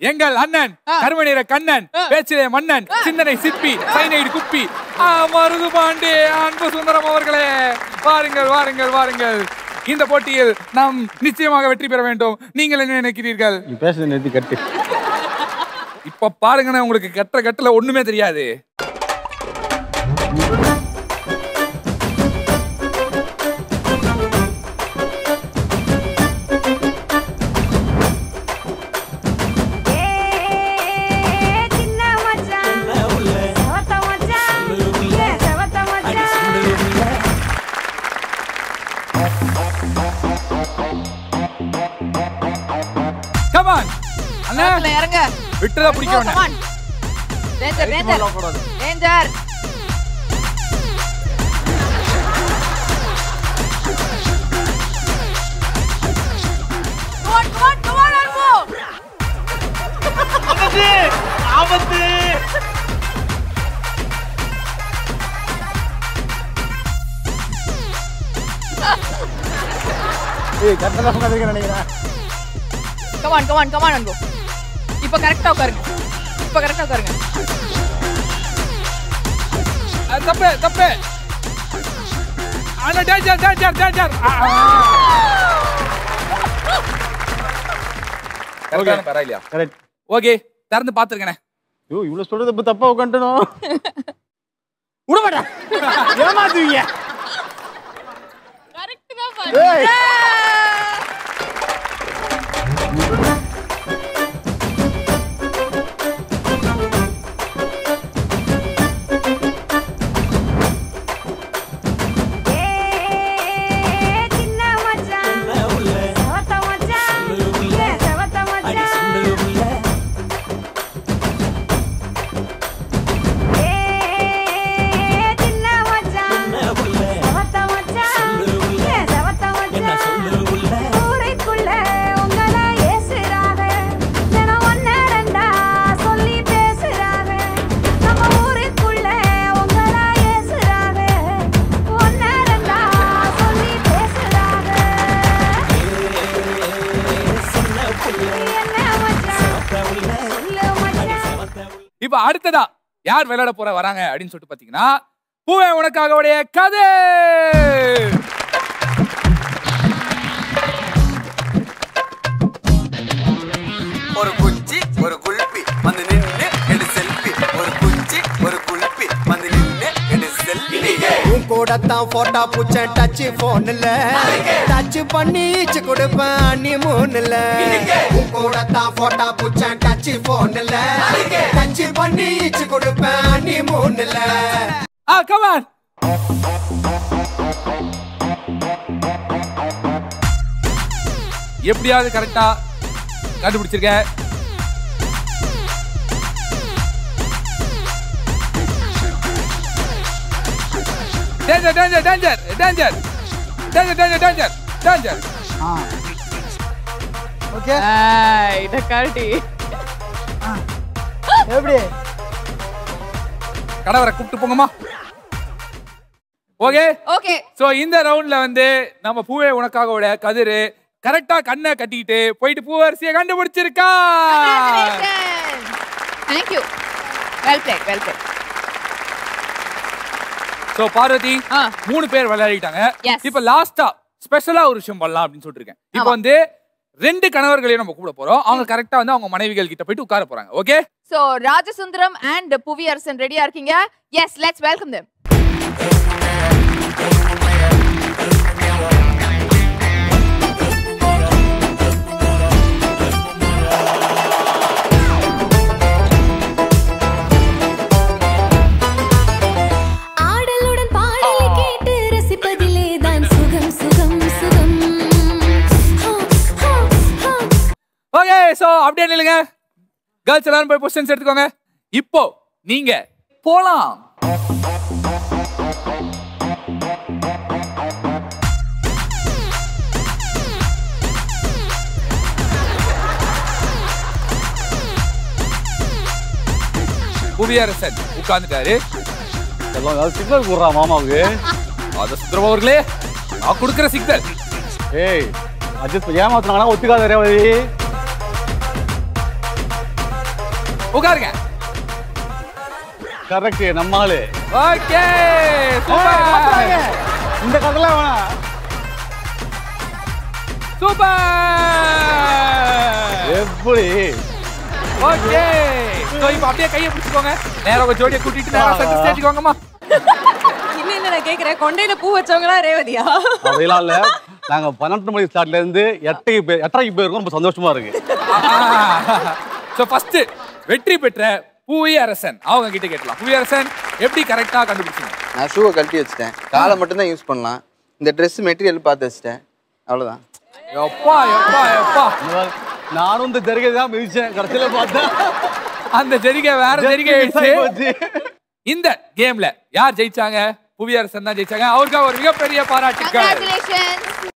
எங்கள் அண்ணன் கருமநீர கண்ணன் பேச்சிலே மன்னன் சிந்தனை சிப்பி சைனைடு குப்பி ஆ, மருது பாண்டே அன்பு சுந்தரம் அவர்களே வாருங்கள் வாருங்கள் வாருங்கள் இந்த போட்டியில் நாம் நிச்சயமாக வெற்றி பெற வேண்டும் நீங்கள் என்ன நினைக்கிறீர்கள் நீ பேசுறது நிறுத்தி கட்டு இப்ப பாருங்கண்ணே உங்களுக்கு கட்டுற கட்டுல ஒண்ணுமே தெரியாது கமான் அண்ணா களத்துல இறங்க விட்டுதா பிடிக்க வேண்டாம் danger danger danger Come on, come on, come on, Arvo. ஏய் கரெக்டாக தான் உட்காந்துருக்கேன் நினைக்கிறேன் Come on, come on, come on, Arvo. இப்ப கரெக்டா உட்காருங்க இப்ப கரெக்டா உட்காருங்க அஹ், தப்பு தப்பு அண்ணா டேஞ்சர் டேஞ்சர் டேஞ்சர் கரெக்டான பேரா இல்லையா கரெக்ட் ஓகே திறந்து பாத்துருக்கேன் ஐயோ இவ்வளோ சொல்றது இப்போ தப்பா உட்காந்துட்டணும் விட மாட்டேன் ஏமாத்துவீங்க கரெக்ட் தான் ஏய். இப்ப அடுத்ததா யார் விளையாட போற வராங்க அப்படின்னு சொல்லிட்டு பாத்தீங்கன்னா பூவே உனக்காக உடைய கதை ஒரு குச்சி ஒரு குல்பி வந்து நின்னு எடு செல்ஃபி ஒரு குச்சி ஒரு குல்பி வந்து நின்னு எடு செல்ஃபி உன் கூட தான் போட்டோ புச்சேன் டச் போன்ல டச் பண்ணி ஈச்சு கொடுப்பேன் நீ மூணுல உன் கூட தான் போட்டோ புச்சேன் டச் போன்ல டச் பண்ணி ஈச்சு கொடுப்பேன் நீ மூணுல ஆ கமான் எப்படியாவது கரெக்டா கண்டுபிடிச்சிருக்க danger danger danger danger danger danger danger danger okay இத கழட்டி எப்படி கடவரை கூப்பிட்டு போங்கம்மா ஓகே ஓகே சோ இந்த ரவுண்ட்ல வந்து நம்ம பூவே உனக்காக உடைய கதிரு கரெக்டா கண்ணை கட்டிக்கிட்டு போயிட்டு பூவரிசையை கண்டுபிடிச்சிருக்கா thank you well played well played so Parvathi ஆ. மூணு பேர் விளையாடிட்டாங்க Yes. இப்ப லாஸ்டா ஸ்பெஷலா ஒரு விஷயம் பண்ணலாம் அப்படின்னு சொல்லிட்டு இருக்கேன் இப்போ ஆமா. வந்து ரெண்டு கணவர்களையும் நம்ம கூட போறோம் அவங்க கரெக்டா வந்து அவங்க மனைவிகள் கிட்ட போயிட்டு உட்கார போறாங்க ஓகே சோ ராஜசுந்தரம் அண்ட் புவி அரசன் ரெடியா இருக்கீங்க எஸ் லெட்ஸ் வெல்கம் them ஆடலுடன் பாடலை கேட்டு ரசிப்பதிலே தான் சுகம் சுகம் சுகம் ஹோ, ஹோ, ஹோ. ஓகே சோ அப்படியே நில்லுங்க கேர்ள்ஸ் எல்லாரும் போய் பொசிஷன்ஸ் எடுத்துக்கோங்க இப்போ நீங்க போலாம் புவியரசன் உட்கார்ந்துட்டாரு எல்லாம் சிக்னல் போடுறா மாமாவுக்கு அத சுந்தரம் அவர்களே நான் கொடுக்குற சிக்னல் ஏய் அட்ஜஸ்ட் ஏமாத்துனாங்கன்னா ஒத்துக்காத ரேவதி உட்காருங்க கரெக்ட் நம்ம ஆளு ஓகே ஏய், மாத்துறாங்க. இந்த கதைலாம் வேணாம் சூப்பர் எப்படி ஓகே சோ இப்போ அப்படியே கையை பிடிச்சுக்கோங்க நேரா உங்க ஜோடியை கூட்டிட்டு நேரா சென்டர் ஸ்டேஜ்க்கு வாங்கம்மா இல்ல இல்ல நான் கேக்குறேன் கொண்டையில பூ வச்சவங்களா ரேவதியா அப்படிலாம் இல்ல நாங்க பன்னெண்டு மணி ஸ்டார்ட்ல இருந்து எட்டைக்கு போய் எட்டரைக்கு போயிருக்கோம் ரொம்ப சந்தோஷமா இருக்கு சோ ஃபர்ஸ்ட் வெற்றி பெற்ற புவியரசன் அவங்க கிட்ட கேட்கலாம் புவியரசன் எப்படி கரெக்டா கண்டுபிடிச்சீங்க நான் ஷூவை கழட்டி வச்சிட்டேன் காலை மட்டும் தான் யூஸ் பண்ணலாம் இந்த Dress மெட்டீரியல் பார்த்து வச்சிட்டேன் அவ்வளவுதான் எப்பா எப்பா எப்பா இந்த மாதிரி நானும் இந்த ஜரிகை தான் மிதிச்சேன் கடைசியில பார்த்தா அந்த ஜெரிகை வேற ஜெரிகை miss ஆகி ஆயிடுச்சு போச்சு. இந்த கேம்ல யார் ஜெயிச்சாங்க புவியரசன் தான் ஜெயிச்சாங்க அவருக்கு ஒரு மிகப்பெரிய பாராட்டுக்கள் Congratulations.